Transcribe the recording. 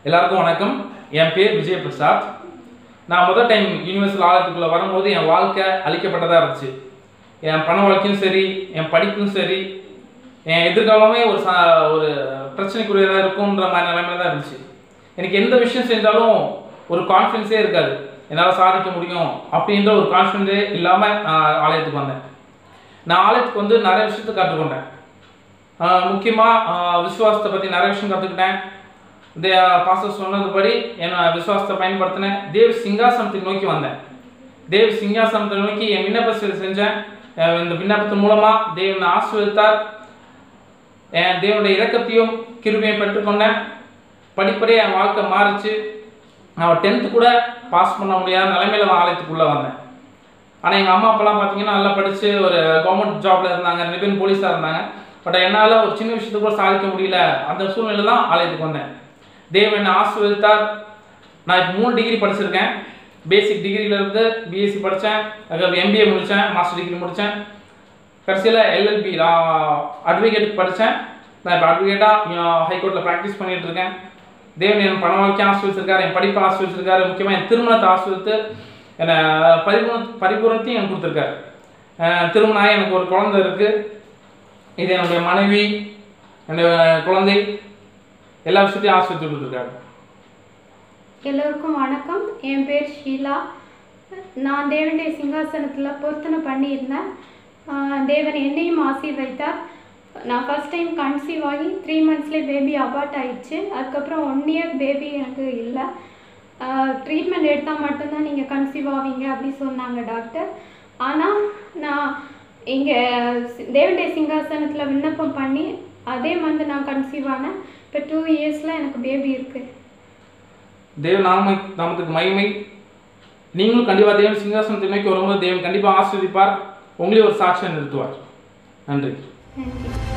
எல்லாருக்கும் வணக்கம் என் பேர் விஜய் பிரசாத் நான் முதல் டைம் யூனிவர்சல் ஆலயத்துக்குள்ளே வரும்போது என் வாழ்க்கை அழிக்கப்பட்டதாக இருந்துச்சு என் பண வாழ்க்கையும் சரி என் படிப்பும் சரி என் எதிர்காலமே ஒரு சா ஒரு பிரச்சனைக்குரியதாக இருக்குன்ற மாதிரி நிலைமையில தான் இருந்துச்சு எனக்கு எந்த விஷயம் செஞ்சாலும் ஒரு கான்ஃபிடன்ஸே இருக்காது என்னால் சாதிக்க முடியும் அப்படின்ற ஒரு கான்ஃபிடென்ஸே இல்லாமல் நான் ஆலயத்துக்கு வந்தேன் நான் ஆலயத்துக்கு வந்து நிறைய விஷயத்தை கற்றுக்கொண்டேன் முக்கியமாக விசுவாசத்தை பற்றி நிறைய விஷயம் கற்றுக்கிட்டேன் இந்த பாஸ்டர் சொன்னதுபடி என் விசுவாசத்தை பயன்படுத்தினேன் தேவ சிங்காசனத்தை நோக்கி வந்தேன் தேவ சிங்காசனத்தை நோக்கி என் விண்ணப்பத்தை செஞ்சேன் அஹ் இந்த விண்ணப்பத்தின் மூலமாக தேவனை ஆசீர்வதித்தார் என் தேவனுடைய இரக்கத்தையும் கிருபையும் பெற்றுக்கொண்டேன் படிப்படியாக என் வாழ்க்கை மாறிச்சு நான் டென்த்து கூட பாஸ் பண்ண முடியாத நிலைமையில நான் ஆலயத்துக்குள்ளே வந்தேன் ஆனால் எங்கள் அம்மா அப்பெல்லாம் பார்த்தீங்கன்னா நல்லா படித்து ஒரு கவர்மெண்ட் ஜாப்ல இருந்தாங்க ரெண்டு பேரும் போலீஸாக இருந்தாங்க பட் என்னால் ஒரு சின்ன விஷயத்தை கூட சாதிக்க முடியல அந்த சூழ்நிலை தான் ஆலயத்துக்கு வந்தேன் தேவன் என்னை ஆசீர்வதித்தார் நான் இப்போ மூணு டிகிரி படிச்சிருக்கேன் பேசிக் டிகிரியிலேருந்து பிஎஸ்சி படித்தேன் அதுக்கப்புறம் எம்பிஏ முடித்தேன் மாஸ்டர் டிகிரி முடித்தேன் கடைசியில் எல்எல்பி நான் அட்வொகேட் படித்தேன் நான் இப்போ அட்வொகேட்டாக ஹைகோர்ட்டில் ப்ராக்டிஸ் பண்ணிட்டு இருக்கேன் தேவன் என் பண வாழ்க்கை ஆசிர்வதிச்சிருக்காரு என் படிப்பை ஆசிர்வதிச்சிருக்காரு முக்கியமாக என் திருமணத்தை ஆசிர்வதித்து என்னை பரிபூர்ண பரிபூர்ணத்தையும் எனக்கு கொடுத்துருக்காரு அஹ் திருமணம் ஆகி எனக்கு ஒரு குழந்தை இருக்குது இது என்னுடைய மனைவி என்னுடைய குழந்தை எல்லா விஷயத்தையும் ஆசிர்வதித்து கொடுத்துருக்காரு எல்லோருக்கும் வணக்கம் என் பேர் ஷீலா நான் தேவனுடைய சிங்காசனத்தில் பொருத்தனை பண்ணியிருந்தேன் ஆஹ் தேவன் என்னையும் ஆசீர்வதித்தார் நான் ஃபர்ஸ்ட் டைம் கன்சீவ் ஆகி த்ரீ மந்த்ஸ்லேயே பேபி அபார்ட் ஆயிடுச்சு அதுக்கப்புறம் ஒன் இயர் பேபி எனக்கு இல்லை ட்ரீட்மெண்ட் எடுத்தால் மட்டும்தான் நீங்கள் கன்சீவ் ஆவீங்க அப்படி சொன்னாங்க டாக்டர் ஆனால் நான் இங்கே தேவனுடைய சிங்காசனத்தில் விண்ணப்பம் பண்ணி அதே மந்த் நான் கன்சீவ் ஆனேன் இப்போ டூ இயர்ஸில் எனக்கு பேபி இருக்குது தேவ நாம நாமத்துக்கு மகிமை நீங்களும் கண்டிப்பாக தேவன் சிங்காசனத்தை நோக்கி வரும்போது தேவன் கண்டிப்பாக ஆஸ்வதிப்பார் உங்களையும் ஒரு சாட்சியம் நிறுத்துவார் நன்றி நன்றி